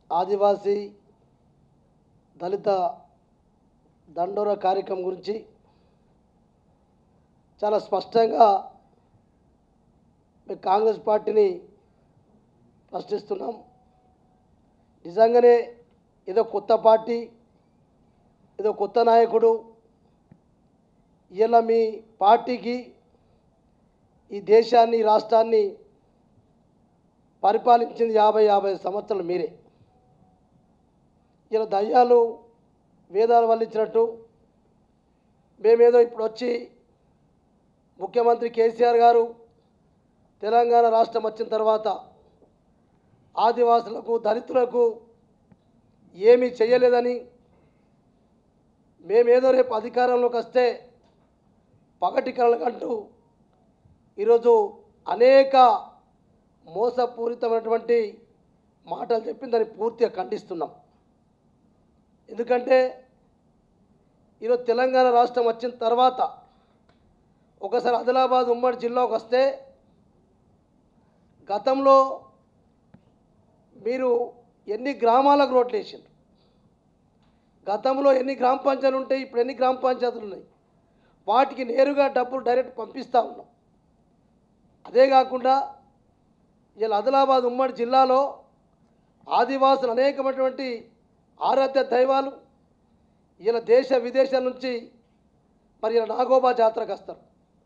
ఆదివాసీ దళిత దండోర కార్యక్రమం గురించి చాలా స్పష్టంగా మేము కాంగ్రెస్ పార్టీని ప్రశ్నిస్తున్నాం నిజంగానే ఏదో కొత్త పార్టీ ఏదో కొత్త నాయకుడు ఇలా మీ పార్టీకి ఈ దేశాన్ని ఈ రాష్ట్రాన్ని పరిపాలించింది యాభై యాభై సంవత్సరాలు మీరే ఇలా దయ్యాలు వేదాలు వల్లించినట్టు మేమేదో ఇప్పుడు వచ్చి ముఖ్యమంత్రి కేసీఆర్ గారు తెలంగాణ రాష్ట్రం వచ్చిన తర్వాత ఆదివాసులకు దళితులకు ఏమీ చేయలేదని మేమేదో రేపు అధికారంలోకి వస్తే పగటి కళకంటూ ఈరోజు అనేక మోసపూరితమైనటువంటి మాటలు చెప్పి దాన్ని పూర్తిగా ఖండిస్తున్నాం ఎందుకంటే ఈరోజు తెలంగాణ రాష్ట్రం వచ్చిన తర్వాత ఒకసారి ఆదిలాబాద్ ఉమ్మడి జిల్లాకు వస్తే గతంలో మీరు ఎన్ని గ్రామాలకు రోడ్లు వేసిండ్రు గతంలో ఎన్ని గ్రామ పంచాయతీలు ఉంటాయి ఇప్పుడు ఎన్ని గ్రామ పంచాయతీలు ఉన్నాయి వాటికి నేరుగా డబ్బులు డైరెక్ట్ పంపిస్తూ ఉన్నాం అదే కాకుండా ఇలా ఆదిలాబాద్ ఉమ్మడి జిల్లాలో ఆదివాసులు అనేకమైనటువంటి ఆరాధ్య దైవాలు ఇలా దేశ విదేశాల నుంచి మరి ఇలా నాగోబా జాతరకు వస్తారు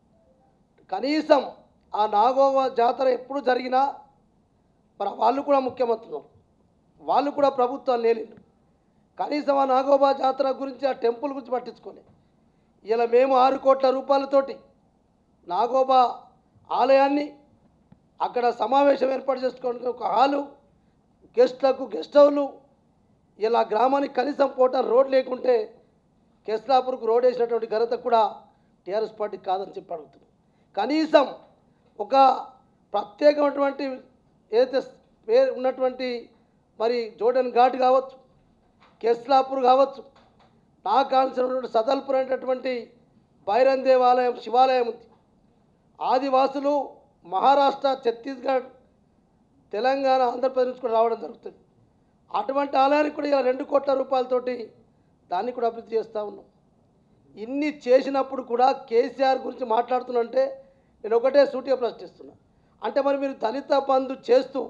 కనీసం ఆ నాగోబా జాతర ఎప్పుడు జరిగినా మరి వాళ్ళు కూడా ముఖ్యమంత్రులు వాళ్ళు కూడా ప్రభుత్వాలు లేలేదు కనీసం ఆ నాగోబా జాతర గురించి ఆ టెంపుల్ గురించి పట్టించుకోలేదు ఇలా మేము ఆరు కోట్ల రూపాయలతోటి నాగోబా ఆలయాన్ని అక్కడ సమావేశం ఏర్పాటు చేసుకోవడానికి ఒక హాలు గెస్ట్లకు గెస్ట్ హౌలు ఇలా గ్రామానికి కనీసం పోట రోడ్ లేకుంటే కెస్లాపూర్కు రోడ్ వేసినటువంటి ఘనత కూడా టీఆర్ఎస్ పార్టీ కాదని చెప్పి అడుగుతుంది కనీసం ఒక ప్రత్యేకమైనటువంటి ఏదైతే పేరు ఉన్నటువంటి మరి జోడన్ ఘాట్ కావచ్చు కెస్లాపూర్ కావచ్చు నాకు కావాల్సినటువంటి సదల్పూర్ అనేటటువంటి బైరన్ దేవాలయం శివాలయం ఉంది ఆదివాసులు మహారాష్ట్ర ఛత్తీస్గఢ్ తెలంగాణ ఆంధ్రప్రదేశ్ నుంచి కూడా రావడం జరుగుతుంది అటువంటి ఆలయానికి కూడా ఇలా రెండు కోట్ల రూపాయలతోటి దాన్ని కూడా అభివృద్ధి చేస్తూ ఉన్నాం ఇన్ని చేసినప్పుడు కూడా కేసీఆర్ గురించి మాట్లాడుతున్నంటే నేను ఒకటే సూటిగా ప్రశ్నిస్తున్నా అంటే మరి మీరు దళిత బంధు చేస్తూ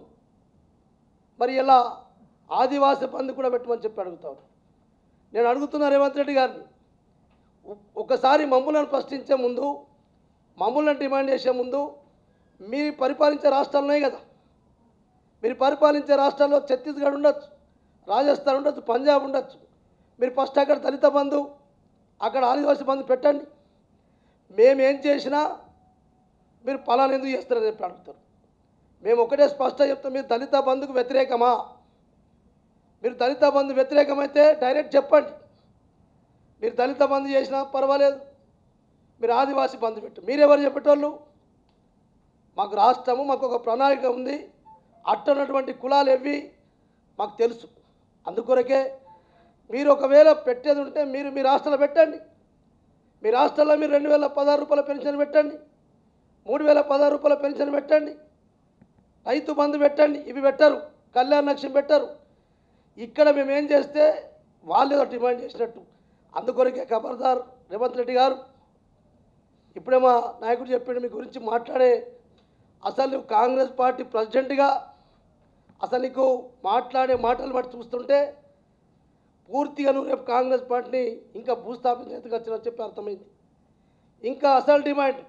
మరి ఇలా ఆదివాసి బంధు కూడా పెట్టమని చెప్పి అడుగుతాను నేను అడుగుతున్నా రేవంత్ రెడ్డి గారిని ఒ- ఒకసారి మమ్మల్ని ప్రశ్నించే ముందు మమ్మల్ని డిమాండ్ చేసే ముందు మీరు పరిపాలించే రాష్ట్రాలు ఉన్నాయి కదా మీరు పరిపాలించే రాష్ట్రాల్లో ఛత్తీస్గఢ్ ఉండొచ్చు రాజస్థాన్ ఉండొచ్చు పంజాబ్ ఉండొచ్చు మీరు ఫస్ట్ అక్కడ దళిత బంధు అక్కడ ఆదివాసీ బంధు పెట్టండి మేము ఏం చేసినా మీరు ఫలానా ఎందుకు చేస్తారని చెప్పి అడుగుతారు మేము ఒకటే స్పష్టంగా చెప్తాం మీరు దళిత బంధుకు వ్యతిరేకమా మీరు దళిత బంధు వ్యతిరేకమైతే డైరెక్ట్ చెప్పండి మీరు దళిత బంధు చేసినా పర్వాలేదు మీరు ఆదివాసీ బంధు పెట్టు మీరెవరు చెప్పేటోళ్ళు మాకు రాష్ట్రము మాకు ఒక ప్రణాళిక ఉంది అట్టనటువంటి కులాలు ఎవి మాకు తెలుసు అందుకొరకే మీరు ఒకవేళ పెట్టేది ఉంటే మీరు మీ రాష్ట్రంలో పెట్టండి మీ రాష్ట్రంలో మీరు రెండు వేల పదహారు రూపాయల పెన్షన్ పెట్టండి మూడు వేల పదహారు రూపాయల పెన్షన్ పెట్టండి రైతు బంధు పెట్టండి ఇవి పెట్టరు కళ్యాణ లక్ష్యం పెట్టరు ఇక్కడ మేము ఏం చేస్తే వాళ్ళు ఏదో డిమాండ్ చేసినట్టు అందుకొరకే ఖబర్దార్ రేవంత్ రెడ్డి గారు ఇప్పుడే మా నాయకుడు చెప్పాడు మీ గురించి మాట్లాడే అసలు నువ్వు కాంగ్రెస్ పార్టీ ప్రెసిడెంట్గా అసలు నీకు మాట్లాడే మాటలు బట్టి చూస్తుంటే పూర్తిగా నువ్వు రేపు కాంగ్రెస్ పార్టీని ఇంకా భూస్థాపించేందుకు వచ్చిన చెప్పి అర్థమైంది ఇంకా అసలు డిమాండ్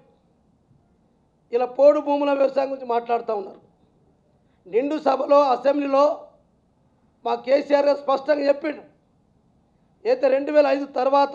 ఇలా పోడు భూముల వ్యవసాయం గురించి మాట్లాడుతూ ఉన్నారు నిండు సభలో అసెంబ్లీలో మా కేసీఆర్ గారు స్పష్టంగా చెప్పిండు అయితే రెండు వేల ఐదు తర్వాత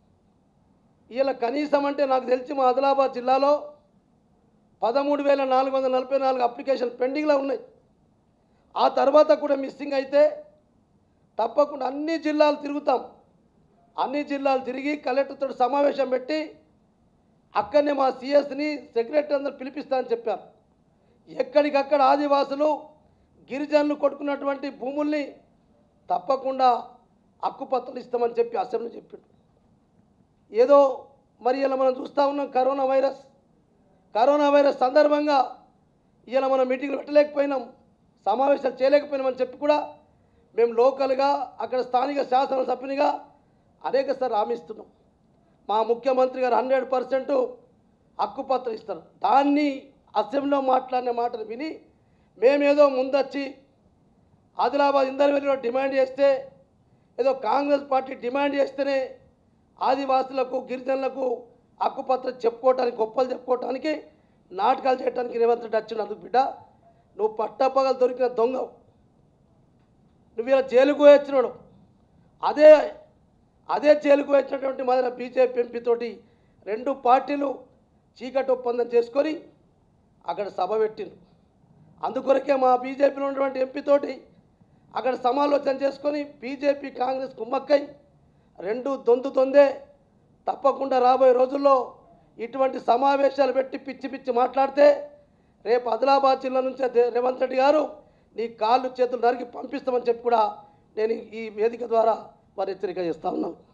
ఇలా కనీసం అంటే నాకు తెలిసి మా ఆదిలాబాద్ జిల్లాలో పదమూడు వేల నాలుగు వందల నలభై నాలుగు అప్లికేషన్ పెండింగ్లో ఉన్నాయి ఆ తర్వాత కూడా మిస్సింగ్ అయితే తప్పకుండా అన్ని జిల్లాలు తిరుగుతాం అన్ని జిల్లాలు తిరిగి కలెక్టర్తో సమావేశం పెట్టి అక్కడనే మా సిఎస్ని సెక్రటరీ అందరు పిలిపిస్తానని చెప్పారు ఎక్కడికక్కడ ఆదివాసులు గిరిజనులు కొట్టుకున్నటువంటి భూముల్ని తప్పకుండా హక్కుపత్రాలు ఇస్తామని చెప్పి అసెంబ్లీ చెప్పిండు ఏదో మరి ఇలా మనం చూస్తూ ఉన్నాం కరోనా వైరస్ కరోనా వైరస్ సందర్భంగా ఇలా మనం మీటింగ్లు పెట్టలేకపోయినాం సమావేశాలు చేయలేకపోయినామని చెప్పి కూడా మేము లోకల్గా అక్కడ స్థానిక శాసనసభ్యునిగా అనేక సార్లు హామీస్తున్నాం మా ముఖ్యమంత్రి గారు హండ్రెడ్ పర్సెంట్ హక్కుపత్రం ఇస్తారు దాన్ని అసెంబ్లీలో మాట్లాడిన మాటలు విని మేమేదో ముందొచ్చి ఆదిలాబాద్ ఇందరవెల్లిలో డిమాండ్ చేస్తే ఏదో కాంగ్రెస్ పార్టీ డిమాండ్ చేస్తేనే ఆదివాసులకు గిరిజనులకు హక్కుపత్రం చెప్పుకోవటానికి గొప్పలు చెప్పుకోవటానికి నాటకాలు చేయడానికి రేవంత్ రెడ్డి వచ్చినందుకు బిడ్డ నువ్వు పట్టపగలు దొరికిన దొంగ నువ్వు ఇలా జైలుకు వచ్చినాడు అదే అదే జైలుకు వచ్చినటువంటి మన బీజేపీ ఎంపీతోటి రెండు పార్టీలు చీకటి ఒప్పందం చేసుకొని అక్కడ సభ పెట్టిండు అందుకొరకే మా బీజేపీలో ఉన్నటువంటి ఎంపీతోటి అక్కడ సమాలోచన చేసుకొని బీజేపీ కాంగ్రెస్ కుమ్మక్కై రెండు దొందుతోందే తప్పకుండా రాబోయే రోజుల్లో ఇటువంటి సమావేశాలు పెట్టి పిచ్చి పిచ్చి మాట్లాడితే రేపు ఆదిలాబాద్ జిల్లా నుంచి అదే రేవంత్ రెడ్డి గారు నీ కాళ్ళు చేతులు నరికి పంపిస్తామని చెప్పి కూడా నేను ఈ వేదిక ద్వారా వారి హెచ్చరిక చేస్తా ఉన్నాను